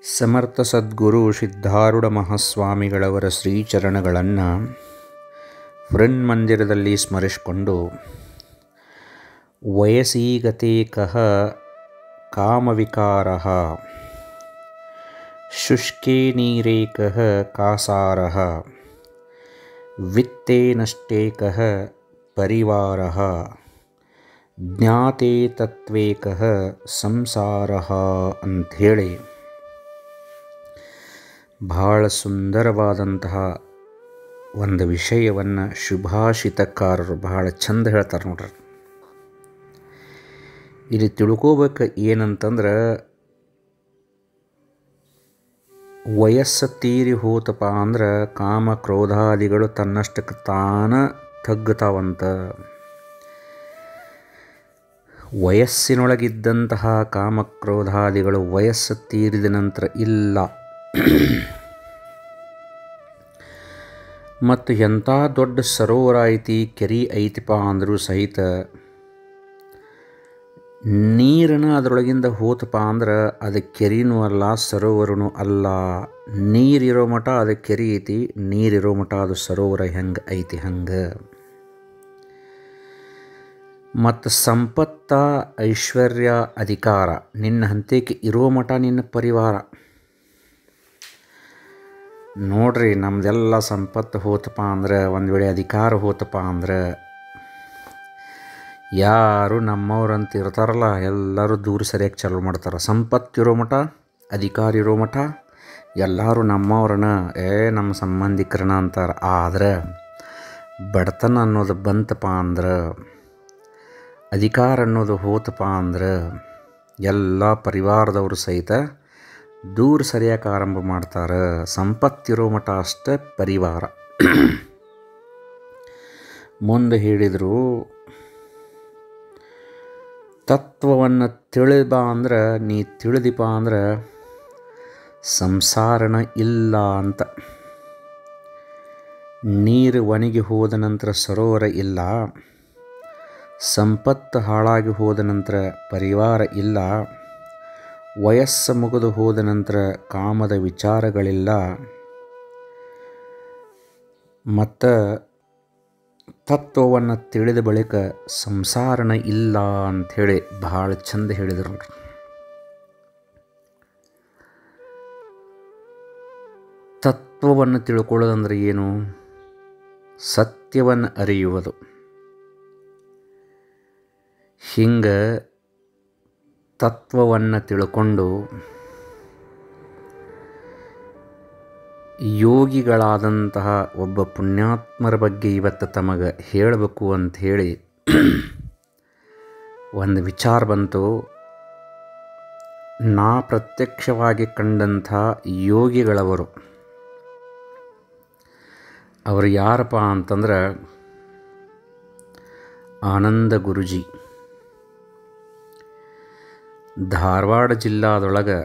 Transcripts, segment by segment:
ಸಮರ್ಥ ಸದ್ಗುರು ಸಿದ್ಧಾರೂಢ ಮಹಾಸ್ವಾಮಿಗಳವರ ಶ್ರೀಚರಣಗಳನ್ನು ಮಂದಿರದಲ್ಲಿ ಸ್ಮರಿಸಿಕೊಂಡು ವಯಸೀಗತೆ ಕಹ ಕಾಮವಿಕಾರ ಶುಷ್ಕೆ ನೀರೇ ಕಹ ಕಾಸಾರ ವಿತ್ತೇ ನಷ್ಟೇ ಕಹ ಪರಿವಾರ ಜ್ಞಾತೆ ತತ್ವೇ ಕಹ ಸಂಸಾರ ಅಂಥೇಳಿ ಬಹಳ ಸುಂದರವಾದಂತಹ ಒಂದು ವಿಷಯವನ್ನು ಸುಭಾಷಿತಕಾರರು ಬಹಳ ಚಂದ ಹೇಳ್ತಾರೆ ನೋಡ್ರಿ ಇಲ್ಲಿ ತಿಳ್ಕೋಬೇಕು ಏನಂತಂದ್ರೆ ವಯಸ್ಸು ತೀರಿ ಹೋತಪ್ಪ ಅಂದ್ರೆ ಕಾಮ ಕ್ರೋಧಾದಿಗಳು ತನ್ನಷ್ಟಕ್ಕೆ ತಾನ ತಗ್ಗುತ್ತಾವಂತ ವಯಸ್ಸಿನೊಳಗಿದ್ದಂತಹ ಕಾಮಕ್ರೋಧಾದಿಗಳು ವಯಸ್ಸು ತೀರಿದ ನಂತರ ಇಲ್ಲ ಮತ್ತು ಎಂಥ ದೊಡ್ಡ ಸರೋವರ ಐತಿ ಕೆರೆ ಐತಿಪ್ಪ ಅಂದರೂ ಸಹಿತ ನೀರನ್ನು ಅದರೊಳಗಿಂದ ಹೋತಪ್ಪ ಅಂದ್ರೆ ಅದು ಕೆರೆನೂ ಅಲ್ಲ ಸರೋವರನೂ ಅಲ್ಲ ನೀರಿರೋ ಮಠ ಅದು ಕೆರೆ ಐತಿ ನೀರಿರೋ ಮಠ ಅದು ಸರೋವರ ಹೆಂಗೆ ಐತಿ ಹಂಗೆ ಮತ್ತು ಸಂಪತ್ತ ಐಶ್ವರ್ಯ ಅಧಿಕಾರ ನಿನ್ನ ಹಂತಕ್ಕೆ ಇರೋ ಮಠ ನಿನ್ನ ಪರಿವಾರ ನೋಡ್ರಿ ನಮ್ಮದೆಲ್ಲ ಸಂಪತ್ತು ಹೋತಪ್ಪ ಅಂದ್ರೆ ಒಂದು ವೇಳೆ ಅಧಿಕಾರ ಹೋತಪ್ಪ ಅಂದ್ರೆ ಯಾರು ನಮ್ಮವ್ರಂತ ಇರ್ತಾರಲ್ಲ ಎಲ್ಲರೂ ದೂರ ಸರಿಯಾಗಿ ಚಾಲು ಮಾಡ್ತಾರೆ ಸಂಪತ್ತಿರೋ ಮಠ ಅಧಿಕಾರ ಇರೋ ಮಠ ಎಲ್ಲರೂ ನಮ್ಮವ್ರನ್ನ ಏ ನಮ್ಮ ಸಂಬಂಧಿಕರನ ಅಂತಾರೆ ಆದ್ರೆ ಬಡತನ ಅನ್ನೋದು ಬಂತಪ್ಪ ಅಂದ್ರೆ ಅಧಿಕಾರ ಅನ್ನೋದು ಹೋತಪ್ಪ ಅಂದ್ರೆ ಎಲ್ಲ ಪರಿವಾರದವರು ಸಹಿತ ದೂರ ಸರಿಯಾಕೆ ಆರಂಭ ಮಾಡ್ತಾರೆ ಸಂಪತ್ತಿರೋ ಮಠ ಅಷ್ಟೇ ಪರಿವಾರ ಮುಂದೆ ಹೇಳಿದರು ತತ್ವವನ್ನು ತಿಳಿಬ ಅಂದ್ರೆ ನೀ ತಿಳಿದಿಪ ಅಂದ್ರೆ ಸಂಸಾರನ ಇಲ್ಲ ಅಂತ ನೀರು ಒಣಗಿ ಹೋದ ನಂತರ ಸರೋವರ ಇಲ್ಲ ಸಂಪತ್ತು ಹಾಳಾಗಿ ಹೋದ ನಂತರ ಪರಿವಾರ ಇಲ್ಲ ವಯಸ್ಸು ಮುಗಿದು ಹೋದ ನಂತರ ಕಾಮದ ವಿಚಾರಗಳಿಲ್ಲ ಮತ್ತು ತತ್ವವನ್ನು ತಿಳಿದ ಬಳಿಕ ಸಂಸಾರನ ಇಲ್ಲ ಅಂಥೇಳಿ ಭಾಳ ಚಂದ ಹೇಳಿದರು ನೋಡ್ರಿ ತತ್ವವನ್ನು ತಿಳ್ಕೊಳ್ಳೋದಂದ್ರೆ ಏನು ಸತ್ಯವನ್ನು ಅರಿಯುವುದು ಹಿಂಗೆ ತತ್ವವನ್ನು ತಿಳ್ಕೊಂಡು ಯೋಗಿಗಳಾದಂತಹ ಒಬ್ಬ ಪುಣ್ಯಾತ್ಮರ ಬಗ್ಗೆ ಇವತ್ತು ತಮಗೆ ಹೇಳಬೇಕು ಅಂತ ಹೇಳಿ ಒಂದು ವಿಚಾರ ಬಂತು ನಾ ಪ್ರತ್ಯಕ್ಷವಾಗಿ ಕಂಡಂಥ ಯೋಗಿಗಳವರು ಅವರು ಯಾರಪ್ಪ ಅಂತಂದ್ರೆ ಆನಂದ ಗುರುಜಿ ಧಾರವಾಡ ಜಿಲ್ಲಾದೊಳಗೆ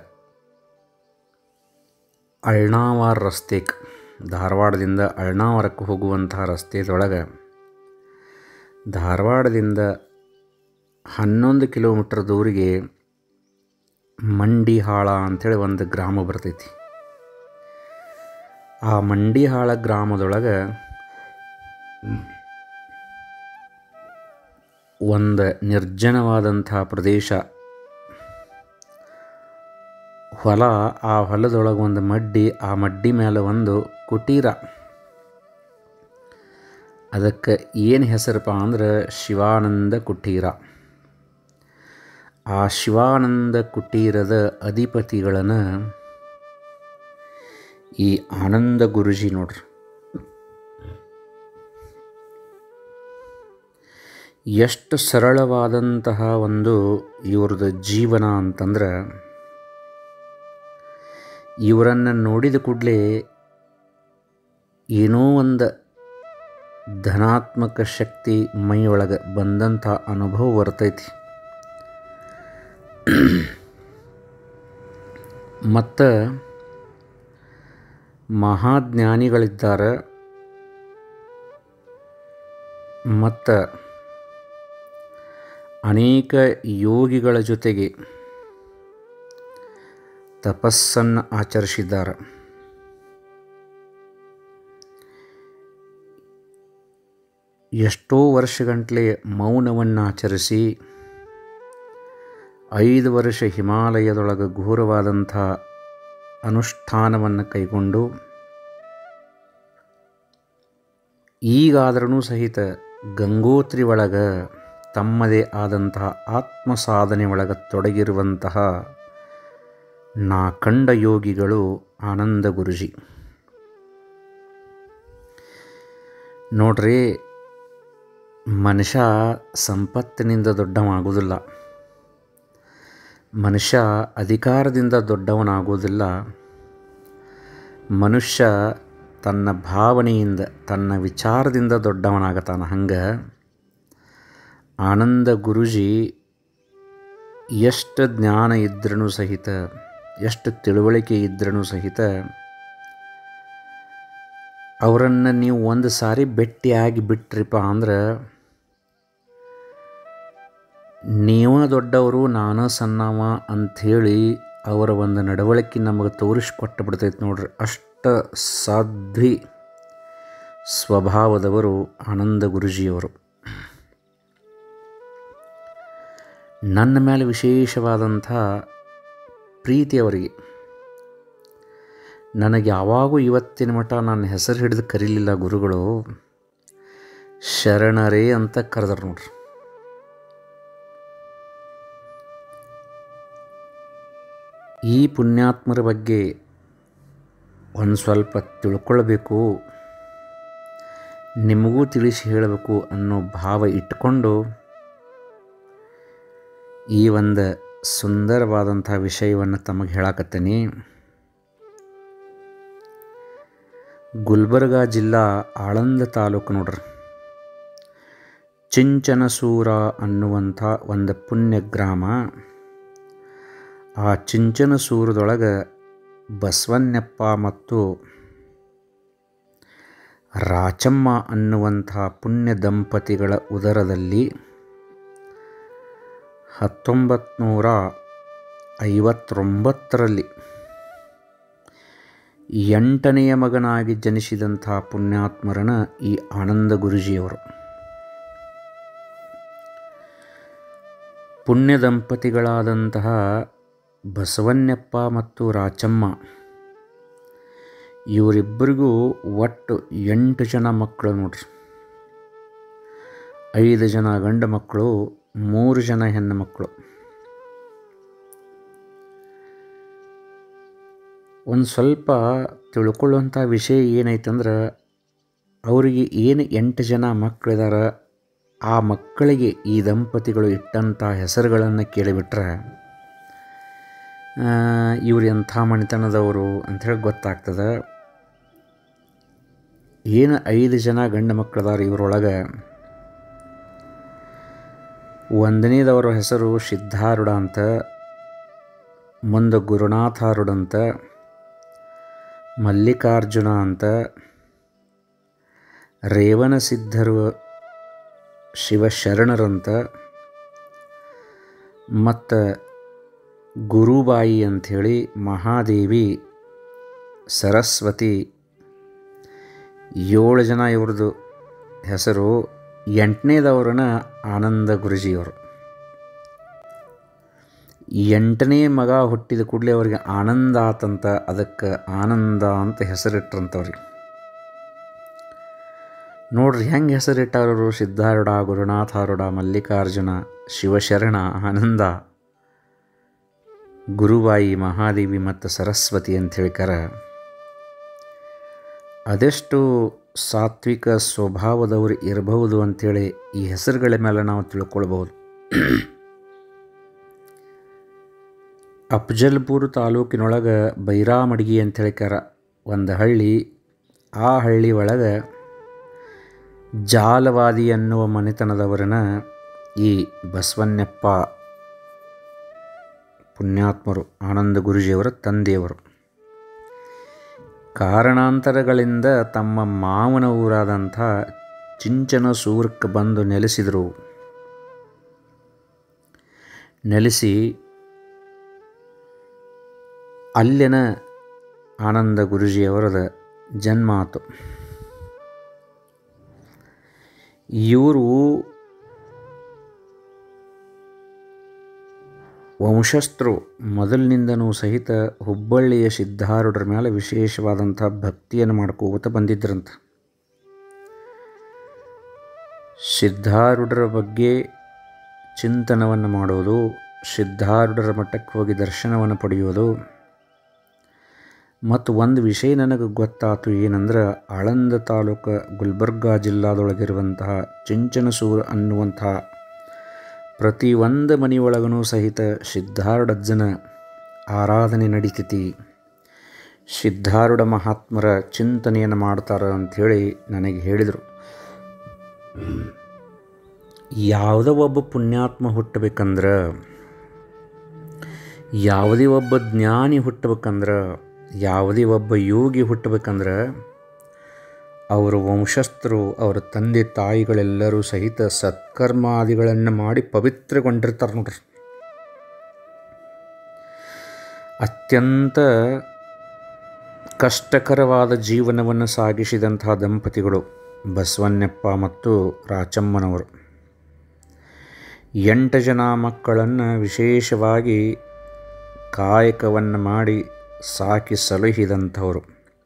ಅಳ್ನಾವಾರ ರಸ್ತೆಗೆ ಧಾರವಾಡದಿಂದ ಅಳ್ನಾವರಕ್ಕೆ ಹೋಗುವಂತಹ ರಸ್ತೆದೊಳಗೆ ಧಾರವಾಡದಿಂದ ಹನ್ನೊಂದು ಕಿಲೋಮೀಟ್ರ್ ದೂರಿಗೆ ಮಂಡಿಹಾಳ ಅಂಥೇಳಿ ಒಂದು ಗ್ರಾಮ ಬರ್ತೈತಿ ಆ ಮಂಡಿಹಾಳ ಗ್ರಾಮದೊಳಗೆ ಒಂದು ನಿರ್ಜನವಾದಂಥ ಪ್ರದೇಶ ಹೊಲ ಆ ಹೊಲದೊಳಗೆ ಒಂದು ಮಡ್ಡಿ ಆ ಮಡ್ಡಿ ಮೇಲೆ ಒಂದು ಕುಟೀರ ಅದಕ್ಕೆ ಏನು ಹೆಸರಪ್ಪ ಅಂದ್ರೆ ಶಿವಾನಂದ ಕುಟೀರ ಆ ಶಿವಾನಂದ ಕುಟೀರದ ಅಧಿಪತಿಗಳನ್ನು ಈ ಆನಂದ ಗುರುಜಿ ನೋಡ್ರಿ ಎಷ್ಟು ಸರಳವಾದಂತಹ ಒಂದು ಇವ್ರದ್ದು ಜೀವನ ಅಂತಂದ್ರೆ ಇವರನ್ನು ನೋಡಿದ ಕೂಡಲೇ ಏನೋ ಒಂದು ಧನಾತ್ಮಕ ಶಕ್ತಿ ಮೈಯೊಳಗೆ ಬಂದಂಥ ಅನುಭವ ಬರ್ತೈತಿ ಮತ್ತು ಮಹಾಜ್ಞಾನಿಗಳಿದ್ದಾರೆ ಮತ್ತು ಅನೇಕ ಯೋಗಿಗಳ ಜೊತೆಗೆ ತಪಸ್ಸನ್ನು ಆಚರಿಸಿದ್ದಾರೆ ಎಷ್ಟೋ ವರ್ಷಗಂಟಲೆ ಮೌನವನ್ನು ಆಚರಿಸಿ ಐದು ವರ್ಷ ಹಿಮಾಲಯದೊಳಗೆ ಘೋರವಾದಂಥ ಅನುಷ್ಠಾನವನ್ನು ಕೈಗೊಂಡು ಈಗಾದ್ರೂ ಸಹಿತ ಗಂಗೋತ್ರಿ ಒಳಗೆ ತಮ್ಮದೇ ಆದಂತಹ ಆತ್ಮ ಸಾಧನೆ ಒಳಗೆ ತೊಡಗಿರುವಂತಹ ನಾ ಕಂಡ ಯೋಗಿಗಳು ಆನಂದ ಗುರುಜಿ ನೋಡ್ರಿ ಮನುಷ್ಯ ಸಂಪತ್ತಿನಿಂದ ದೊಡ್ಡವಾಗುವುದಿಲ್ಲ ಮನುಷ್ಯ ಅಧಿಕಾರದಿಂದ ದೊಡ್ಡವನಾಗುವುದಿಲ್ಲ ಮನುಷ್ಯ ತನ್ನ ಭಾವನೆಯಿಂದ ತನ್ನ ವಿಚಾರದಿಂದ ದೊಡ್ಡವನಾಗತಾನ ಹಂಗೆ ಆನಂದ ಗುರುಜಿ ಎಷ್ಟು ಜ್ಞಾನ ಇದ್ರೂ ಸಹಿತ ಎಷ್ಟು ತಿಳುವಳಿಕೆ ಇದ್ರೂ ಸಹಿತ ಅವರನ್ನು ನೀವು ಒಂದು ಸಾರಿ ಭೇಟಿಯಾಗಿ ಬಿಟ್ರಿಪ್ಪ ಅಂದ್ರೆ ನೀವ ದೊಡ್ಡವರು ನಾನು ಸಣ್ಣವ ಅಂಥೇಳಿ ಅವರ ಒಂದು ನಡವಳಿಕೆ ನಮಗೆ ತೋರಿಸ್ಕೊಟ್ಟು ಬಿಡ್ತೈತೆ ನೋಡ್ರಿ ಅಷ್ಟು ಸಾಧ್ವಿ ಸ್ವಭಾವದವರು ಆನಂದ ಗುರುಜಿಯವರು ನನ್ನ ಮೇಲೆ ವಿಶೇಷವಾದಂಥ ಪ್ರೀತಿ ಅವರಿಗೆ ನನಗೆ ಯಾವಾಗೂ ಇವತ್ತಿನ ಮಟ್ಟ ನನ್ನ ಹೆಸರು ಹಿಡಿದು ಕರೀಲಿಲ್ಲ ಗುರುಗಳು ಶರಣರೇ ಅಂತ ಕರೆದ್ರು ನೋಡ್ರಿ ಈ ಪುಣ್ಯಾತ್ಮರ ಬಗ್ಗೆ ಒಂದು ಸ್ವಲ್ಪ ತಿಳ್ಕೊಳ್ಬೇಕು ನಿಮಗೂ ತಿಳಿಸಿ ಹೇಳಬೇಕು ಅನ್ನೋ ಭಾವ ಇಟ್ಕೊಂಡು ಈ ಒಂದು ಸುಂದರವಾದಂಥ ವಿಷಯವನ್ನು ತಮಗೆ ಹೇಳಕತ್ತೀನಿ ಗುಲ್ಬರ್ಗಾ ಜಿಲ್ಲಾ ಆಳಂದ ತಾಲೂಕು ನೋಡ್ರಿ ಚಿಂಚನಸೂರ ಅನ್ನುವಂಥ ಒಂದು ಪುಣ್ಯ ಗ್ರಾಮ ಆ ಚಿಂಚನಸೂರದೊಳಗೆ ಬಸವಣ್ಣಪ್ಪ ಮತ್ತು ರಾಚಮ್ಮ ಅನ್ನುವಂಥ ಪುಣ್ಯ ದಂಪತಿಗಳ ಉದರದಲ್ಲಿ ಹತ್ತೊಂಬತ್ತು ನೂರ ಐವತ್ತೊಂಬತ್ತರಲ್ಲಿ ಎಂಟನೆಯ ಮಗನಾಗಿ ಜನಿಸಿದಂಥ ಪುಣ್ಯಾತ್ಮರನ ಈ ಆನಂದ ಗುರುಜಿಯವರು ಪುಣ್ಯ ದಂಪತಿಗಳಾದಂತಹ ಬಸವಣ್ಣಪ್ಪ ಮತ್ತು ರಾಚಮ್ಮ ಇವರಿಬ್ಬರಿಗೂ ಒಟ್ಟು ಎಂಟು ಜನ ಮಕ್ಕಳು ನೋಡ್ರಿ ಐದು ಜನ ಗಂಡು ಮಕ್ಕಳು ಮೂರು ಜನ ಹೆಣ್ಣು ಮಕ್ಕಳು ಒಂದು ಸ್ವಲ್ಪ ತಿಳ್ಕೊಳ್ಳುವಂಥ ವಿಷಯ ಏನೈತಂದ್ರೆ ಅವರಿಗೆ ಏನು ಎಂಟು ಜನ ಮಕ್ಕಳಿದಾರ ಆ ಮಕ್ಕಳಿಗೆ ಈ ದಂಪತಿಗಳು ಇಟ್ಟಂಥ ಹೆಸರುಗಳನ್ನು ಕೇಳಿಬಿಟ್ರೆ ಇವ್ರು ಎಂಥ ಮಣಿತನದವರು ಅಂಥೇಳಿ ಗೊತ್ತಾಗ್ತದೆ ಏನು ಐದು ಜನ ಗಂಡು ಮಕ್ಕಳದಾರ ಇವರೊಳಗೆ ಒಂದನೇದವರ ಹೆಸರು ಸಿದ್ಧಾರೂಢ ಅಂತ ಮುಂದೆ ಗುರುನಾಥಾರೂಢ ಅಂತ ಮಲ್ಲಿಕಾರ್ಜುನ ಅಂತ ರೇವಣ ಸಿದ್ಧರು ಶಿವಶರಣರಂತ ಮತ್ತು ಗುರುಬಾಯಿ ಅಂಥೇಳಿ ಮಹಾದೇವಿ ಸರಸ್ವತಿ ಏಳು ಜನ ಇವ್ರದ್ದು ಹೆಸರು ಎಂಟನೇದವ್ರನ್ನ ಆನಂದ ಗುರುಜಿಯವರು ಎಂಟನೇ ಮಗ ಹುಟ್ಟಿದ ಕೂಡಲೇ ಅವ್ರಿಗೆ ಆನಂದ ಆತಂತ ಅದಕ್ಕೆ ಆನಂದ ಅಂತ ಹೆಸರಿಟ್ರಂತವ್ರಿಗೆ ನೋಡ್ರಿ ಹೆಂಗೆ ಹೆಸರಿಟ್ಟವರು ಸಿದ್ಧಾರೂಢ ಗುರುನಾಥಾರೂಢ ಮಲ್ಲಿಕಾರ್ಜುನ ಶಿವಶರಣ ಆನಂದ ಗುರುಬಾಯಿ ಮಹಾದೇವಿ ಮತ್ತು ಸರಸ್ವತಿ ಅಂತ ಹೇಳ್ಕಾರ ಅದೆಷ್ಟು ಸಾತ್ವಿಕ ಸ್ವಭಾವದವರು ಇರಬಹುದು ಅಂಥೇಳಿ ಈ ಹೆಸರುಗಳ ಮೇಲೆ ನಾವು ತಿಳ್ಕೊಳ್ಬೋದು ಅಫ್ಜಲ್ಪುರ ತಾಲೂಕಿನೊಳಗೆ ಬೈರಾಮಡ್ಗಿ ಅಂತ ಹೇಳ್ಕಾರ ಒಂದು ಹಳ್ಳಿ ಆ ಹಳ್ಳಿ ಒಳಗೆ ಜಾಲವಾದಿ ಅನ್ನುವ ಮನೆತನದವರನ್ನ ಈ ಬಸವಣ್ಣಪ್ಪ ಪುಣ್ಯಾತ್ಮರು ಆನಂದ ಗುರುಜಿಯವರ ತಂದೆಯವರು ಕಾರಣಾಂತರಗಳಿಂದ ತಮ್ಮ ಮಾವನ ಊರಾದಂಥ ಚಿಂಚನ ಸೂರಕ್ಕೆ ಬಂದು ನೆಲೆಸಿದರು ನೆಲೆಸಿ ಅಲ್ಲಿನ ಆನಂದ ಗುರುಜಿಯವರದ ಜನ್ಮ ಆತು ಇವರು ವಂಶಸ್ಥರು ಮೊದಲಿನಿಂದನೂ ಸಹಿತ ಹುಬ್ಬಳ್ಳಿಯ ಸಿದ್ಧಾರೂಢರ ಮೇಲೆ ವಿಶೇಷವಾದಂಥ ಭಕ್ತಿಯನ್ನು ಮಾಡ್ಕೋತ ಬಂದಿದ್ರಂತ ಸಿದ್ಧಾರೂಢರ ಬಗ್ಗೆ ಚಿಂತನವನ್ನು ಮಾಡೋದು ಸಿದ್ಧಾರೂಢರ ಮಟ್ಟಕ್ಕೆ ಹೋಗಿ ದರ್ಶನವನ್ನು ಪಡೆಯೋದು ಮತ್ತು ಒಂದು ವಿಷಯ ನನಗೆ ಗೊತ್ತಾತು ಏನಂದ್ರೆ ಆಳಂದ ತಾಲೂಕು ಗುಲ್ಬರ್ಗಾ ಜಿಲ್ಲಾದೊಳಗಿರುವಂತಹ ಚಿಂಚನಸೂರು ಅನ್ನುವಂತಹ ಪ್ರತಿಯೊಂದು ಮನೆಯೊಳಗೂ ಸಹಿತ ಸಿದ್ಧಾರೂಢಜ್ಜನ ಆರಾಧನೆ ನಡೀತೈತಿ ಸಿದ್ಧಾರೂಢ ಮಹಾತ್ಮರ ಚಿಂತನೆಯನ್ನು ಮಾಡ್ತಾರೆ ಅಂಥೇಳಿ ನನಗೆ ಹೇಳಿದರು ಯಾವುದೋ ಒಬ್ಬ ಪುಣ್ಯಾತ್ಮ ಹುಟ್ಟಬೇಕಂದ್ರೆ ಯಾವುದೇ ಒಬ್ಬ ಜ್ಞಾನಿ ಹುಟ್ಟಬೇಕಂದ್ರೆ ಯಾವುದೇ ಒಬ್ಬ ಯೋಗಿ ಹುಟ್ಟಬೇಕಂದ್ರೆ ಅವರ ವಂಶಸ್ಥರು ಅವರ ತಂದೆ ತಾಯಿಗಳೆಲ್ಲರೂ ಸಹಿತ ಸತ್ಕರ್ಮಾದಿಗಳನ್ನು ಮಾಡಿ ಪವಿತ್ರಗೊಂಡಿರ್ತಾರೆ ನೋಡ್ರಿ ಅತ್ಯಂತ ಕಷ್ಟಕರವಾದ ಜೀವನವನ್ನು ಸಾಗಿಸಿದಂತಹ ದಂಪತಿಗಳು ಬಸವಣ್ಣಪ್ಪ ಮತ್ತು ರಾಚಮ್ಮನವರು ಎಂಟು ಜನ ಮಕ್ಕಳನ್ನು ವಿಶೇಷವಾಗಿ ಕಾಯಕವನ್ನು ಮಾಡಿ ಸಾಕಿ ಸಲಹಿದಂಥವರು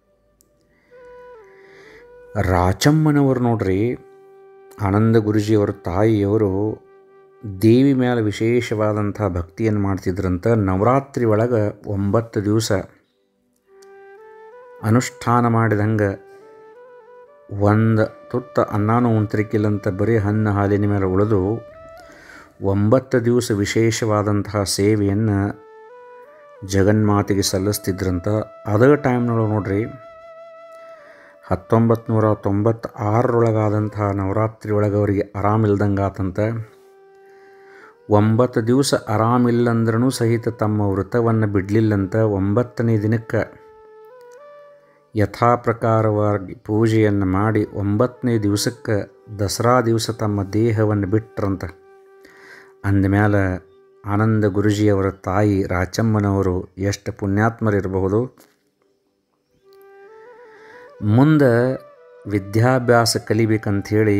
ರಾಚಮ್ಮನವರು ನೋಡ್ರಿ ಆನಂದ ಗುರುಜಿಯವರ ತಾಯಿಯವರು ದೇವಿ ಮೇಲೆ ವಿಶೇಷವಾದಂಥ ಭಕ್ತಿಯನ್ನು ಮಾಡ್ತಿದ್ರಂತ ನವರಾತ್ರಿ ಒಳಗೆ ಒಂಬತ್ತು ದಿವಸ ಅನುಷ್ಠಾನ ಮಾಡಿದಂಗೆ ಒಂದು ತುತ್ತ ಅನ್ನನೂ ಉಂತರಿಕಿಲ್ಲಂತ ಬರೀ ಹಣ್ಣು ಹಾಲಿನ ಮೇಲೆ ಉಳಿದು ಒಂಬತ್ತು ದಿವಸ ವಿಶೇಷವಾದಂತಹ ಸೇವೆಯನ್ನು ಜಗನ್ಮಾತೆಗೆ ಸಲ್ಲಿಸ್ತಿದ್ರಂತ ಅದೇ ಟೈಮ್ನೊಳಗೆ ನೋಡ್ರಿ ಹತ್ತೊಂಬತ್ತು ನೂರ ತೊಂಬತ್ತಾರರೊಳಗಾದಂತಹ ನವರಾತ್ರಿ ಒಳಗೆ ಅವರಿಗೆ ಆರಾಮಿಲ್ದಂಗೆ ಆತಂತ ಒಂಬತ್ತು ದಿವಸ ಆರಾಮಿಲ್ಲಂದ್ರೂ ಸಹಿತ ತಮ್ಮ ವ್ರತವನ್ನು ಬಿಡಲಿಲ್ಲಂತ ಒಂಬತ್ತನೇ ದಿನಕ್ಕೆ ಯಥಾ ಪ್ರಕಾರವಾಗಿ ಪೂಜೆಯನ್ನು ಮಾಡಿ ಒಂಬತ್ತನೇ ದಿವಸಕ್ಕೆ ದಸರಾ ದಿವಸ ತಮ್ಮ ದೇಹವನ್ನು ಬಿಟ್ರಂತ ಅಂದಮೇಲೆ ಆನಂದ ಗುರುಜಿಯವರ ತಾಯಿ ರಾಚಮ್ಮನವರು ಎಷ್ಟು ಪುಣ್ಯಾತ್ಮರಿರಬಹುದು ಮುಂದೆ ವಿದ್ಯಾಭ್ಯಾಸ ಕಲಿಬೇಕಂಥೇಳಿ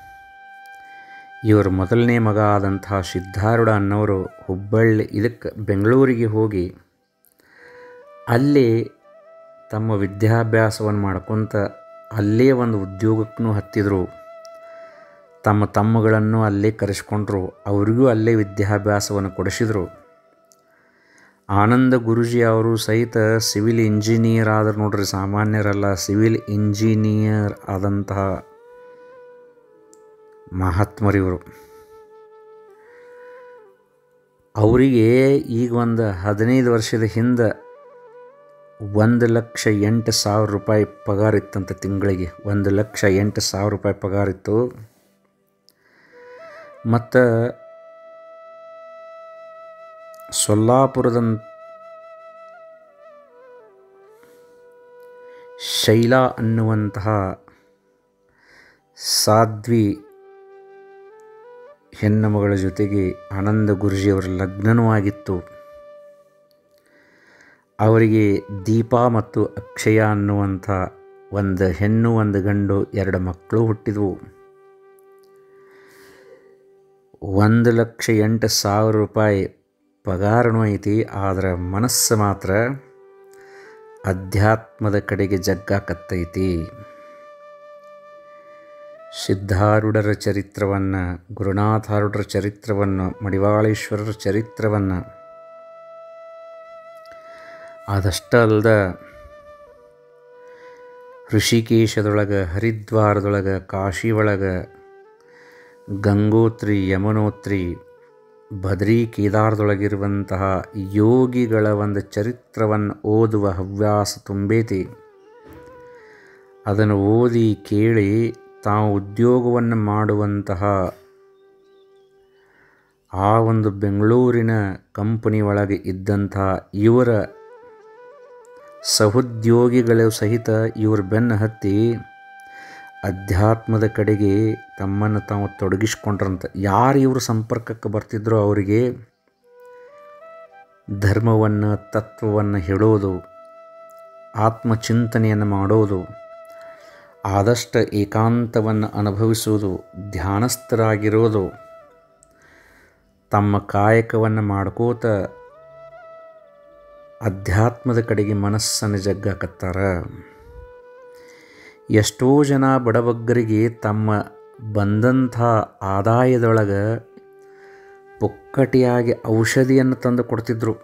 ಇವರ ಮೊದಲನೇ ಮಗ ಆದಂತಹ ಸಿದ್ಧಾರೂಢ ಅನ್ನೋರು ಹುಬ್ಬಳ್ಳಿ ಇದಕ್ಕೆ ಬೆಂಗಳೂರಿಗೆ ಹೋಗಿ ಅಲ್ಲಿ ತಮ್ಮ ವಿದ್ಯಾಭ್ಯಾಸವನ್ನು ಮಾಡ್ಕೊತ ಅಲ್ಲೇ ಒಂದು ಉದ್ಯೋಗಕ್ಕೂ ಹತ್ತಿದ್ರು ತಮ್ಮ ತಮ್ಮಗಳನ್ನು ಅಲ್ಲೇ ಕರೆಸ್ಕೊಂಡ್ರು ಅವ್ರಿಗೂ ಅಲ್ಲೇ ವಿದ್ಯಾಭ್ಯಾಸವನ್ನು ಕೊಡಿಸಿದರು ಆನಂದ ಗುರುಜಿ ಅವರು ಸಹಿತ ಸಿವಿಲ್ ಇಂಜಿನಿಯರ್ ಆದ್ರೆ ನೋಡ್ರಿ ಸಾಮಾನ್ಯರಲ್ಲ ಸಿವಿಲ್ ಇಂಜಿನಿಯರ್ ಆದಂತಹ ಮಹಾತ್ಮರಿವರು ಅವರಿಗೆ ಈಗ ಒಂದು ಹದಿನೈದು ವರ್ಷದ ಹಿಂದೆ ಒಂದು ಲಕ್ಷ ಎಂಟು ಸಾವಿರ ರೂಪಾಯಿ ಪಗಾರ ಇತ್ತಂತ ತಿಂಗಳಿಗೆ ಒಂದು ಲಕ್ಷ ಎಂಟು ಸಾವಿರ ರೂಪಾಯಿ ಪಗಾರ ಇತ್ತು ಮತ್ತು ಸೊಲ್ಲಾಪುರದ ಶೈಲಾ ಅನ್ನುವಂತಹ ಸಾಧ್ವಿ ಹೆಣ್ಣುಮಗಳ ಜೊತೆಗೆ ಆನಂದ ಗುರುಜಿಯವರ ಲಗ್ನನೂ ಆಗಿತ್ತು ಅವರಿಗೆ ದೀಪಾ ಮತ್ತು ಅಕ್ಷಯ ಅನ್ನುವಂಥ ಒಂದು ಹೆಣ್ಣು ಒಂದು ಗಂಡು ಎರಡು ಮಕ್ಕಳು ಹುಟ್ಟಿದವು ಒಂದು ಲಕ್ಷ ಎಂಟು ಸಾವಿರ ರೂಪಾಯಿ ಪಗಾರನೂ ಐತಿ ಆದರೆ ಮನಸ್ಸು ಮಾತ್ರ ಅಧ್ಯಾತ್ಮದ ಕಡೆಗೆ ಜಗ್ಗಾಕತ್ತೈತಿ ಸಿದ್ಧಾರೂಢರ ಚರಿತ್ರವನ್ನು ಗುರುನಾಥಾರೂಢರ ಚರಿತ್ರವನ್ನು ಮಡಿವಾಳೇಶ್ವರರ ಚರಿತ್ರವನ್ನು ಅದಷ್ಟೇ ಅಲ್ದ ಋಷಿಕೇಶದೊಳಗೆ ಹರಿದ್ವಾರದೊಳಗೆ ಕಾಶಿ ಒಳಗೆ ಗಂಗೋತ್ರಿ ಯಮನೋತ್ರಿ ಬದ್ರಿ ಕೇದಾರದೊಳಗಿರುವಂತಹ ಯೋಗಿಗಳ ಒಂದು ಚರಿತ್ರವನ್ನು ಓದುವ ಹವ್ಯಾಸ ತುಂಬೈತಿ ಅದನ್ನು ಓದಿ ಕೇಳಿ ತಾವು ಉದ್ಯೋಗವನ್ನು ಮಾಡುವಂತಹ ಆ ಒಂದು ಬೆಂಗಳೂರಿನ ಕಂಪನಿ ಒಳಗೆ ಇದ್ದಂತಹ ಇವರ ಸಹೋದ್ಯೋಗಿಗಳು ಸಹಿತ ಇವ್ರ ಬೆನ್ನು ಹತ್ತಿ ಅಧ್ಯಾತ್ಮದ ಕಡೆಗೆ ತಮ್ಮನ್ನು ತಾವು ತೊಡಗಿಸ್ಕೊಂಡ್ರಂತ ಯಾರು ಇವರು ಸಂಪರ್ಕಕ್ಕೆ ಬರ್ತಿದ್ರೋ ಅವರಿಗೆ ಧರ್ಮವನ್ನು ತತ್ವವನ್ನು ಹೇಳೋದು ಆತ್ಮಚಿಂತನೆಯನ್ನು ಮಾಡೋದು ಆದಷ್ಟು ಏಕಾಂತವನ್ನು ಅನುಭವಿಸುವುದು ಧ್ಯಾನಸ್ಥರಾಗಿರೋದು ತಮ್ಮ ಕಾಯಕವನ್ನು ಮಾಡ್ಕೋತ ಅಧ್ಯಾತ್ಮದ ಕಡೆಗೆ ಮನಸ್ಸನ್ನು ಜಗ್ಗಾಕತ್ತಾರ ಎಷ್ಟೋ ಜನ ಬಡಬಗ್ಗರಿಗೆ ತಮ್ಮ ಬಂದಂಥ ಆದಾಯದೊಳಗೆ ಪುಕ್ಕಟಿಯಾಗಿ ಔಷಧಿಯನ್ನು ತಂದು ಕೊಡ್ತಿದ್ರು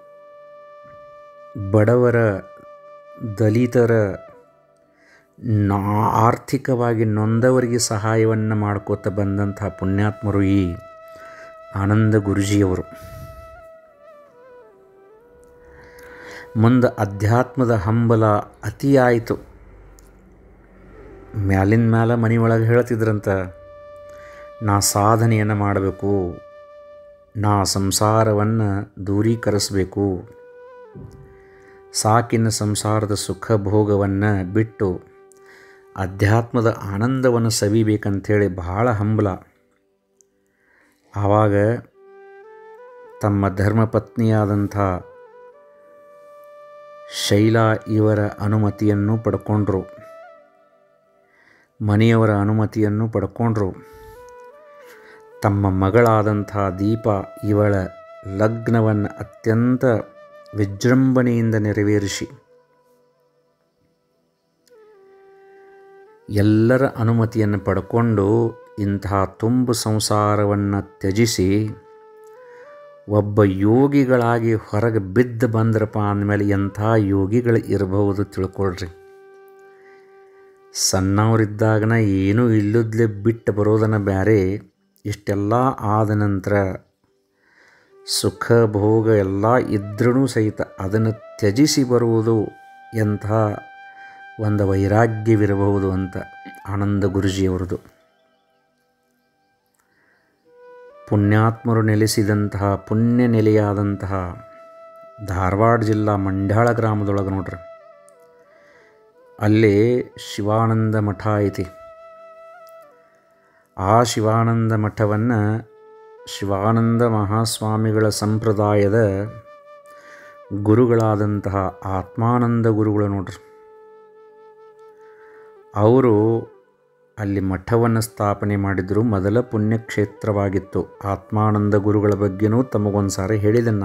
ಬಡವರ ದಲಿತರ ನಾ ಆರ್ಥಿಕವಾಗಿ ನೊಂದವರಿಗೆ ಸಹಾಯವನ್ನು ಮಾಡ್ಕೋತ ಬಂದಂಥ ಪುಣ್ಯಾತ್ಮರು ಈ ಆನಂದ ಗುರುಜಿಯವರು ಮುಂದೆ ಅಧ್ಯಾತ್ಮದ ಹಂಬಲ ಅತಿಯಾಯಿತು ಮ್ಯಾಲಿನ ಮ್ಯಾಲ ಮನೆಯೊಳಗೆ ಹೇಳ್ತಿದ್ರಂತ ನಾ ಸಾಧನೆಯನ್ನು ಮಾಡಬೇಕು ನಾ ಸಂಸಾರವನ್ನು ದೂರೀಕರಿಸಬೇಕು ಸಾಕಿನ ಸಂಸಾರದ ಸುಖ ಭೋಗವನ್ನು ಬಿಟ್ಟು ಅಧ್ಯಾತ್ಮದ ಆನಂದವನ್ನು ಸವಿಬೇಕಂಥೇಳಿ ಬಹಳ ಹಂಬಲ ಆವಾಗ ತಮ್ಮ ಧರ್ಮಪತ್ನಿಯಾದಂಥ ಶೈಲಾ ಇವರ ಅನುಮತಿಯನ್ನು ಪಡ್ಕೊಂಡ್ರು ಮನೆಯವರ ಅನುಮತಿಯನ್ನು ಪಡ್ಕೊಂಡ್ರು ತಮ್ಮ ಮಗಳಾದಂಥ ದೀಪ ಇವಳ ಲಗ್ನವನ್ನು ಅತ್ಯಂತ ವಿಜೃಂಭಣೆಯಿಂದ ನೆರವೇರಿಸಿ ಎಲ್ಲರ ಅನುಮತಿಯನ್ನು ಪಡ್ಕೊಂಡು ಇಂತಹ ತುಂಬು ಸಂಸಾರವನ್ನು ತ್ಯಜಿಸಿ ಒಬ್ಬ ಯೋಗಿಗಳಾಗಿ ಹೊರಗೆ ಬಿದ್ದು ಬಂದ್ರಪ್ಪ ಅಂದಮೇಲೆ ಎಂಥ ಯೋಗಿಗಳು ಇರಬಹುದು ತಿಳ್ಕೊಳ್ರಿ ಸಣ್ಣವರಿದ್ದಾಗನ ಏನೂ ಇಲ್ಲದ್ಲೆ ಬಿಟ್ಟು ಬರೋದನ್ನು ಬೇರೆ ಇಷ್ಟೆಲ್ಲ ಆದ ನಂತರ ಸುಖ ಭೋಗ ಎಲ್ಲ ಇದ್ರೂ ಸಹಿತ ಅದನ್ನು ತ್ಯಜಿಸಿ ಬರುವುದು ಎಂಥ ಒಂದು ವೈರಾಗ್ಯವಿರಬಹುದು ಅಂತ ಆನಂದ ಗುರುಜಿಯವರದು ಪುಣ್ಯಾತ್ಮರು ನೆಲೆಸಿದಂತಹ ಪುಣ್ಯ ನೆಲೆಯಾದಂತಹ ಧಾರವಾಡ ಜಿಲ್ಲಾ ಮಂಡ್ಯಾಳ ಗ್ರಾಮದೊಳಗೆ ನೋಡ್ರಿ ಅಲ್ಲಿ ಶಿವಾನಂದ ಮಠ ಐತಿ ಆ ಶಿವಾನಂದ ಮಠವನ್ನು ಶಿವಾನಂದ ಮಹಾಸ್ವಾಮಿಗಳ ಸಂಪ್ರದಾಯದ ಗುರುಗಳಾದಂತಹ ಆತ್ಮಾನಂದ ಗುರುಗಳು ನೋಡ್ರಿ ಅವರು ಅಲ್ಲಿ ಮಠವನ್ನು ಸ್ಥಾಪನೆ ಮಾಡಿದರು ಮೊದಲ ಪುಣ್ಯಕ್ಷೇತ್ರವಾಗಿತ್ತು ಆತ್ಮಾನಂದ ಗುರುಗಳ ಬಗ್ಗೆನೂ ತಮಗೊಂದು ಸಾರಿ ಹೇಳಿದೆನ್ನ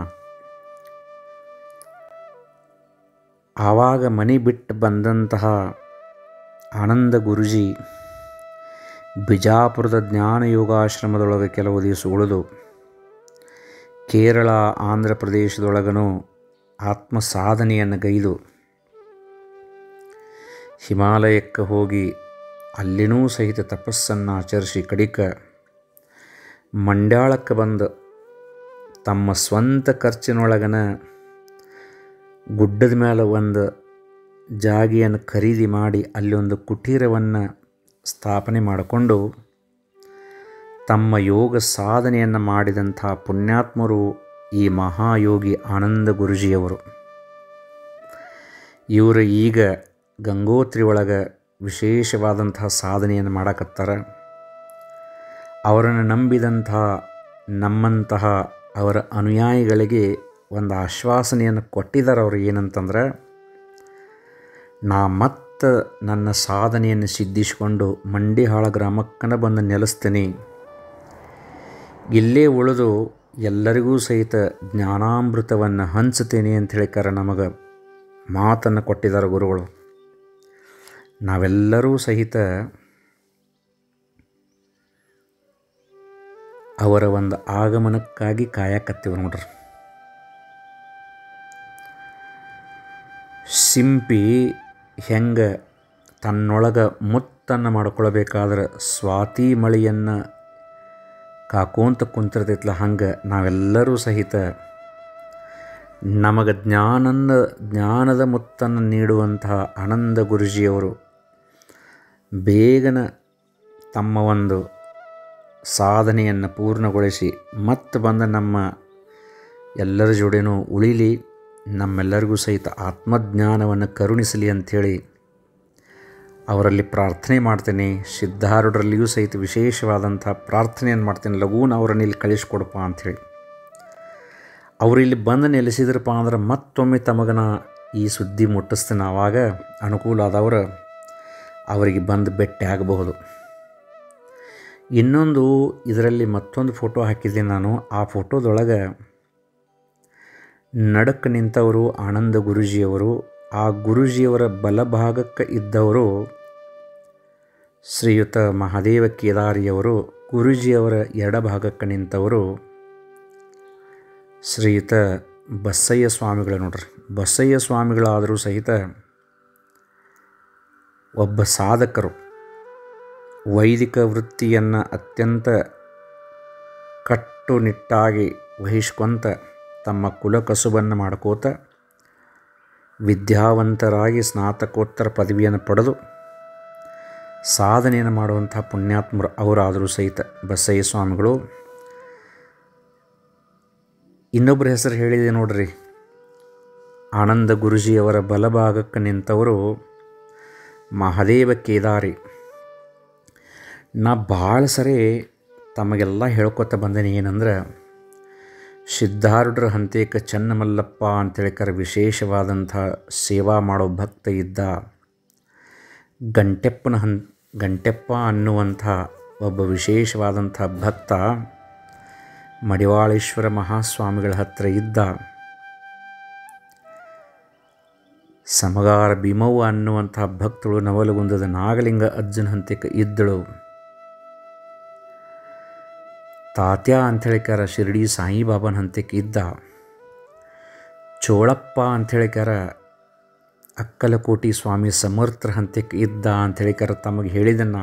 ಆವಾಗ ಮನೆ ಬಿಟ್ಟು ಬಂದಂತಹ ಆನಂದ ಗುರುಜಿ ಬಿಜಾಪುರದ ಜ್ಞಾನ ಯೋಗಾಶ್ರಮದೊಳಗೆ ಕೆಲವು ದಿವಸ ಉಳಿದು ಕೇರಳ ಆಂಧ್ರ ಪ್ರದೇಶದೊಳಗನೂ ಆತ್ಮ ಸಾಧನೆಯನ್ನು ಗೈದು ಹಿಮಾಲಯಕ್ಕೆ ಹೋಗಿ ಅಲ್ಲಿನೂ ಸಹಿತ ತಪಸ್ಸನ್ನು ಆಚರಿಸಿ ಕಡಿಕ ಮಂಡ್ಯಾಳಕ್ಕೆ ಬಂದು ತಮ್ಮ ಸ್ವಂತ ಖರ್ಚಿನೊಳಗನ ಗುಡ್ಡದ ಮೇಲೆ ಒಂದು ಜಾಗಿಯನ್ನು ಖರೀದಿ ಮಾಡಿ ಅಲ್ಲಿ ಒಂದು ಕುಟೀರವನ್ನು ಸ್ಥಾಪನೆ ಮಾಡಿಕೊಂಡು ತಮ್ಮ ಯೋಗ ಸಾಧನೆಯನ್ನು ಮಾಡಿದಂಥ ಪುಣ್ಯಾತ್ಮರು ಈ ಮಹಾಯೋಗಿ ಆನಂದ ಗುರುಜಿಯವರು ಇವರು ಈಗ ಗಂಗೋತ್ರಿ ಒಳಗೆ ವಿಶೇಷವಾದಂತಹ ಸಾಧನೆಯನ್ನು ಮಾಡಕತ್ತಾರ ಅವರನ್ನು ನಂಬಿದಂತಹ ನಮ್ಮಂತಹ ಅವರ ಅನುಯಾಯಿಗಳಿಗೆ ಒಂದು ಆಶ್ವಾಸನೆಯನ್ನು ಕೊಟ್ಟಿದ್ದಾರೆ ಅವರು ಏನಂತಂದ್ರೆ ನಾ ಮತ್ತೆ ನನ್ನ ಸಾಧನೆಯನ್ನು ಸಿದ್ಧಿಸಿಕೊಂಡು ಮಂಡಿಹಾಳ ಗ್ರಾಮಕ್ಕನ ಬಂದು ನೆಲೆಸ್ತೀನಿ ಇಲ್ಲೇ ಉಳಿದು ಎಲ್ಲರಿಗೂ ಸಹಿತ ಜ್ಞಾನಾಮೃತವನ್ನು ಹಂಚ್ತೇನೆ ಅಂತ ಹೇಳಿಕಾರ ನಮಗೆ ಮಾತನ್ನು ಕೊಟ್ಟಿದ್ದಾರೆ ಗುರುಗಳು ನಾವೆಲ್ಲರೂ ಸಹಿತ ಅವರ ಒಂದು ಆಗಮನಕ್ಕಾಗಿ ಕಾಯಕತ್ತೀವಿ ನೋಡ್ರಿ ಸಿಂಪಿ ಹೆಂಗೆ ತನ್ನೊಳಗೆ ಮುತ್ತನ್ನು ಮಾಡ್ಕೊಳ್ಬೇಕಾದ್ರೆ ಸ್ವಾತಿ ಮಳೆಯನ್ನು ಕಾಕೋಂತ ಕುಂತಿರ್ತೈತ್ಲ ಹಂಗೆ ನಾವೆಲ್ಲರೂ ಸಹಿತ ನಮಗೆ ಜ್ಞಾನನ ಜ್ಞಾನದ ಮುತ್ತನ್ನು ನೀಡುವಂತಹ ಆನಂದ ಗುರುಜಿಯವರು ಬೇಗನೆ ತಮ್ಮ ಒಂದು ಸಾಧನೆಯನ್ನು ಪೂರ್ಣಗೊಳಿಸಿ ಮತ್ತೆ ಬಂದ ನಮ್ಮ ಎಲ್ಲರ ಜೋಡಿನೂ ಉಳಿಲಿ ನಮ್ಮೆಲ್ಲರಿಗೂ ಸಹಿತ ಆತ್ಮಜ್ಞಾನವನ್ನು ಕರುಣಿಸಲಿ ಅಂಥೇಳಿ ಅವರಲ್ಲಿ ಪ್ರಾರ್ಥನೆ ಮಾಡ್ತೇನೆ ಸಿದ್ಧಾರೂಢರಲ್ಲಿಯೂ ಸಹಿತ ವಿಶೇಷವಾದಂಥ ಪ್ರಾರ್ಥನೆಯನ್ನು ಮಾಡ್ತೇನೆ ಲಘೂನ ಅವರನ್ನು ಇಲ್ಲಿ ಕಳಿಸ್ಕೊಡಪ್ಪ ಅಂಥೇಳಿ ಅವರು ಇಲ್ಲಿ ಬಂದು ನೆಲೆಸಿದ್ರಪ್ಪ ಅಂದ್ರೆ ಮತ್ತೊಮ್ಮೆ ತಮಗನ ಈ ಸುದ್ದಿ ಮುಟ್ಟಿಸ್ತೀನಿ ಆವಾಗ ಅನುಕೂಲ ಆದವ್ರು ಅವರಿಗೆ ಬಂದು ಭೇಟಿ ಆಗಬಹುದು ಇನ್ನೊಂದು ಇದರಲ್ಲಿ ಮತ್ತೊಂದು ಫೋಟೋ ಹಾಕಿದ್ದೀನಿ ನಾನು ಆ ಫೋಟೋದೊಳಗೆ ನಡಕ್ಕೆ ನಿಂತವರು ಆನಂದ ಗುರುಜಿಯವರು ಆ ಗುರುಜಿಯವರ ಬಲಭಾಗಕ್ಕೆ ಇದ್ದವರು ಶ್ರೀಯುತ ಮಹಾದೇವ ಕೇದಾರಿಯವರು ಗುರುಜಿಯವರ ಎಡಭಾಗಕ್ಕೆ ನಿಂತವರು ಶ್ರೀಯುತ ಬಸಯ್ಯ ಸ್ವಾಮಿಗಳು ನೋಡ್ರಿ ಬಸಯ್ಯ ಸ್ವಾಮಿಗಳಾದರೂ ಸಹಿತ ಒಬ್ಬ ಸಾಧಕರು ವೈದಿಕ ವೃತ್ತಿಯನ್ನು ಅತ್ಯಂತ ಕಟ್ಟುನಿಟ್ಟಾಗಿ ವಹಿಸ್ಕೊಂತ ತಮ್ಮ ಕುಲಕಸುಬನ್ನು ಮಾಡ್ಕೋತ ವಿದ್ಯಾವಂತರಾಗಿ ಸ್ನಾತಕೋತ್ತರ ಪದವಿಯನ್ನು ಪಡೆದು ಸಾಧನೆಯನ್ನು ಮಾಡುವಂಥ ಪುಣ್ಯಾತ್ಮರು ಅವರಾದರೂ ಸಹಿತ ಬಸಯ್ಯ ಸ್ವಾಮಿಗಳು ಇನ್ನೊಬ್ಬರ ಹೆಸರು ಹೇಳಿದೆ ನೋಡ್ರಿ ಆನಂದ ಗುರುಜಿಯವರ ಬಲಭಾಗಕ್ಕೆ ನಿಂತವರು ಮಹಾದೇವ ಕೇದಾರಿ ನಾ ಭಾಳ ಸರಿ ತಮಗೆಲ್ಲ ಹೇಳ್ಕೊತ ಬಂದೇನೆ ಏನಂದ್ರೆ ಸಿದ್ಧಾರೂಢರ ಹಂತೇಕ ಚನ್ನಮಲ್ಲಪ್ಪ ಅಂತೇಳಿಕರ ವಿಶೇಷವಾದಂಥ ಸೇವಾ ಮಾಡೋ ಭಕ್ತ ಇದ್ದ ಗಂಟೆಪ್ಪನ ಹನ್ ಗಂಟೆಪ್ಪ ಅನ್ನುವಂಥ ಒಬ್ಬ ವಿಶೇಷವಾದಂಥ ಭಕ್ತ ಮಡಿವಾಳೇಶ್ವರ ಮಹಾಸ್ವಾಮಿಗಳ ಹತ್ತಿರ ಇದ್ದ ಸಮಗಾರ ಭೀಮವ್ವ ಅನ್ನುವಂಥ ಭಕ್ತಳು ನವಲಗುಂದದ ನಾಗಲಿಂಗ ಅಜ್ಜನ ಹಂತಕ್ಕೆ ಇದ್ದಳು ತಾತ್ಯ ಅಂಥೇಳಿಕಾರ ಶಿರಡಿ ಸಾಯಿಬಾಬನ ಹಂತಕ್ಕೆ ಇದ್ದ ಚೋಳಪ್ಪ ಅಂಥೇಳಿಕಾರ ಅಕ್ಕಲಕೋಟಿ ಸ್ವಾಮಿ ಸಮರ್ಥರ ಹಂತಕ್ಕೆ ಇದ್ದ ಅಂಥೇಳಿಕಾರ ತಮಗೆ ಹೇಳಿದನ್ನ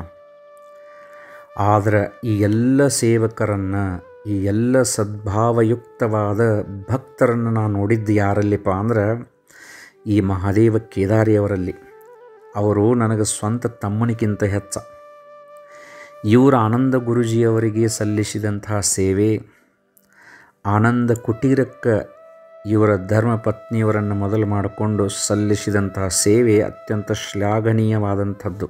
ಆದರೆ ಈ ಎಲ್ಲ ಸೇವಕರನ್ನು ಈ ಎಲ್ಲ ಸದ್ಭಾವಯುಕ್ತವಾದ ಭಕ್ತರನ್ನು ನಾನು ನೋಡಿದ್ದು ಯಾರಲ್ಲಿಪ್ಪ ಅಂದ್ರೆ ಈ ಮಹಾದೇವ ಕೇದಾರಿಯವರಲ್ಲಿ ಅವರು ನನಗೆ ಸ್ವಂತ ತಮ್ಮನಿಗಿಂತ ಹೆಚ್ಚ ಇವರು ಆನಂದ ಗುರುಜಿಯವರಿಗೆ ಸಲ್ಲಿಸಿದಂತಹ ಸೇವೆ ಆನಂದ ಕುಟೀರಕ್ಕೆ ಇವರ ಧರ್ಮ ಪತ್ನಿಯವರನ್ನು ಮೊದಲು ಮಾಡಿಕೊಂಡು ಸಲ್ಲಿಸಿದಂತಹ ಸೇವೆ ಅತ್ಯಂತ ಶ್ಲಾಘನೀಯವಾದಂಥದ್ದು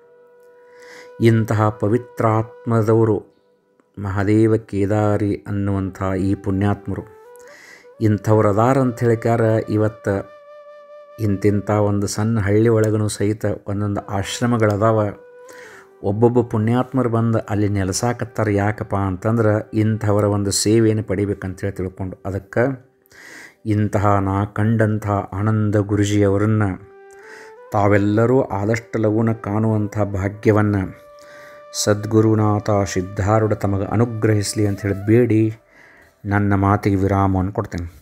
ಇಂತಹ ಪವಿತ್ರಾತ್ಮದವರು ಮಹಾದೇವ ಕೇದಾರಿ ಅನ್ನುವಂಥ ಈ ಪುಣ್ಯಾತ್ಮರು ಇಂಥವ್ರು ಅದಾರ ಅಂತ ಹೇಳಿಕಾರ ಇವತ್ತು ಇಂತಿಂಥ ಒಂದು ಸಣ್ಣ ಹಳ್ಳಿ ಒಳಗೂ ಸಹಿತ ಒಂದೊಂದು ಆಶ್ರಮಗಳದಾವ ಒಬ್ಬೊಬ್ಬ ಪುಣ್ಯಾತ್ಮರು ಬಂದು ಅಲ್ಲಿ ನೆಲೆಸಾಕತ್ತಾರೆ ಯಾಕಪ್ಪ ಅಂತಂದ್ರೆ ಇಂಥವರ ಒಂದು ಸೇವೆಯನ್ನು ಪಡಿಬೇಕಂತೇಳಿ ತಿಳ್ಕೊಂಡು ಅದಕ್ಕೆ ಇಂತಹ ನಾ ಕಂಡಂಥ ಆನಂದ ಗುರುಜಿಯವರನ್ನು ತಾವೆಲ್ಲರೂ ಆದಷ್ಟು ಲಘುನ ಕಾಣುವಂಥ ಭಾಗ್ಯವನ್ನು ಸದ್ಗುರುನಾಥ ಸಿದ್ಧಾರೂಢ ತಮಗೆ ಅನುಗ್ರಹಿಸಲಿ ಅಂಥೇಳಿ ಬೇಡಿ ನನ್ನ ಮಾತಿಗೆ ವಿರಾಮವನ್ನು ಕೊಡ್ತೇನೆ